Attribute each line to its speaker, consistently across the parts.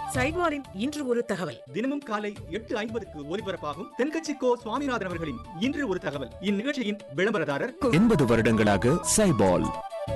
Speaker 1: சைட்வாரின் இன்று ஒரு தகவல்
Speaker 2: தினமும் காலை எட்டு ஐம்பதுக்கு ஒலிபரப்பாகும் தென்கட்சி கோ சுவாமிநாதன் அவர்களின் இன்று ஒரு தகவல் இந்நிகழ்ச்சியின் விளம்பரதாரர்
Speaker 3: எண்பது வருடங்களாக சைபால்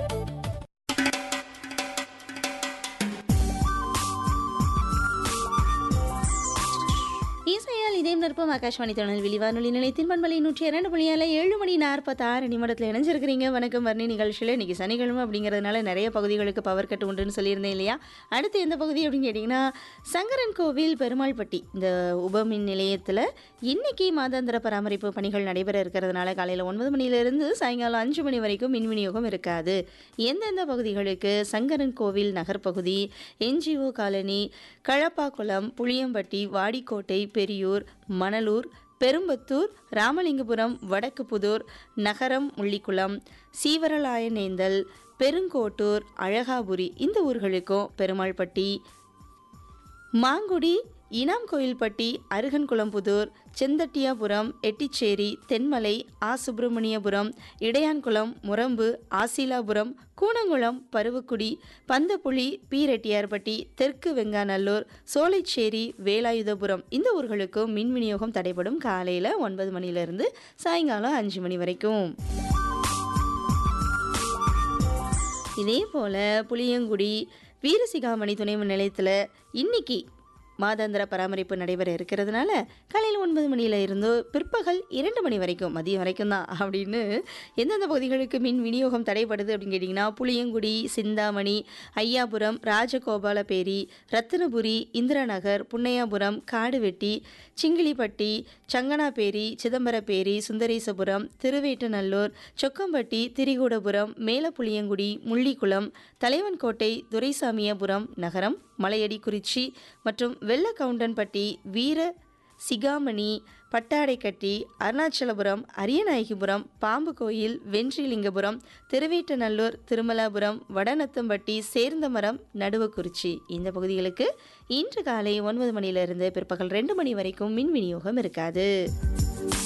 Speaker 4: இசையால் இதயம் நிற்பம் ஆகாஷ்வாணி தொழில் வானொலி நிலையத்தின் பண்பலை நூற்றி இரண்டு புள்ளியால ஏழு மணி நாற்பத்தாறு நிமிடத்தில் இணைஞ்சிருக்கிறீங்க வணக்கம் வர்ணி நிகழ்ச்சியில் இன்னைக்கு சனிக்கிழமை அப்படிங்கிறதுனால நிறைய பகுதிகளுக்கு பவர் கட் உண்டுன்னு சொல்லியிருந்தேன் இல்லையா அடுத்து எந்த பகுதி அப்படின்னு கேட்டிங்கன்னா சங்கரன் கோவில் பெருமாள்பட்டி இந்த உபமின் நிலையத்தில் இன்னைக்கு மாதாந்திர பராமரிப்பு பணிகள் நடைபெற இருக்கிறதுனால காலையில் ஒன்பது மணியிலிருந்து சாயங்காலம் அஞ்சு மணி வரைக்கும் மின் விநியோகம் இருக்காது எந்தெந்த பகுதிகளுக்கு சங்கரன் கோவில் நகர்ப்பகுதி என்ஜிஓ காலனி களப்பாக்குளம் புளியம்பட்டி வாடிக்கோட்டை பெரியூர் மணலூர் பெரும்பத்தூர் ராமலிங்கபுரம் வடக்கு புதூர் நகரம் முள்ளிக்குளம் சீவரலாயனேந்தல் பெருங்கோட்டூர் அழகாபுரி இந்த ஊர்களுக்கும் பெருமாள்பட்டி மாங்குடி இனாம் கோயில்பட்டி அருகன்குளம்புதூர் செந்தட்டியாபுரம் எட்டிச்சேரி தென்மலை ஆ சுப்பிரமணியபுரம் இடையான்குளம் முரம்பு ஆசிலாபுரம் கூனங்குளம் பருவக்குடி பந்தப்புளி பி ரெட்டியார்பட்டி தெற்கு வெங்காநல்லூர் சோலைச்சேரி வேலாயுதபுரம் இந்த ஊர்களுக்கும் மின் விநியோகம் தடைபடும் காலையில் ஒன்பது மணிலேருந்து சாயங்காலம் அஞ்சு மணி வரைக்கும் இதே போல் புளியங்குடி வீரசிகாமணி துணை மின் நிலையத்தில் இன்னைக்கு மாதாந்திர பராமரிப்பு நடைபெற இருக்கிறதுனால காலையில் ஒன்பது மணியில் இருந்து பிற்பகல் இரண்டு மணி வரைக்கும் மதியம் வரைக்கும் தான் அப்படின்னு எந்தெந்த பகுதிகளுக்கு மின் விநியோகம் தடைப்படுது அப்படின்னு கேட்டிங்கன்னா புளியங்குடி சிந்தாமணி ஐயாபுரம் ராஜகோபாலபேரி ரத்தினபுரி இந்திரா நகர் புன்னையாபுரம் காடுவெட்டி சிங்கிலிப்பட்டி சங்கனாபேரி சிதம்பரப்பேரி சுந்தரேசபுரம் திருவேட்டநல்லூர் சொக்கம்பட்டி திரிகூடபுரம் மேலப்புளியங்குடி முள்ளிக்குளம் தலைவன்கோட்டை துரைசாமியாபுரம் நகரம் மலையடி குறிச்சி மற்றும் வெள்ளக்கவுண்டன்பட்டி வீர சிகாமணி பட்டாடைக்கட்டி அருணாச்சலபுரம் அரியநாயகிபுரம் பாம்பு கோயில் வென்றிலிங்கபுரம் திருவேட்டநல்லூர் திருமலாபுரம் வடநத்தம்பட்டி சேர்ந்தமரம் நடுவக்குறிச்சி இந்த பகுதிகளுக்கு இன்று காலை ஒன்பது மணியிலிருந்து பிற்பகல் ரெண்டு மணி வரைக்கும் மின் விநியோகம் இருக்காது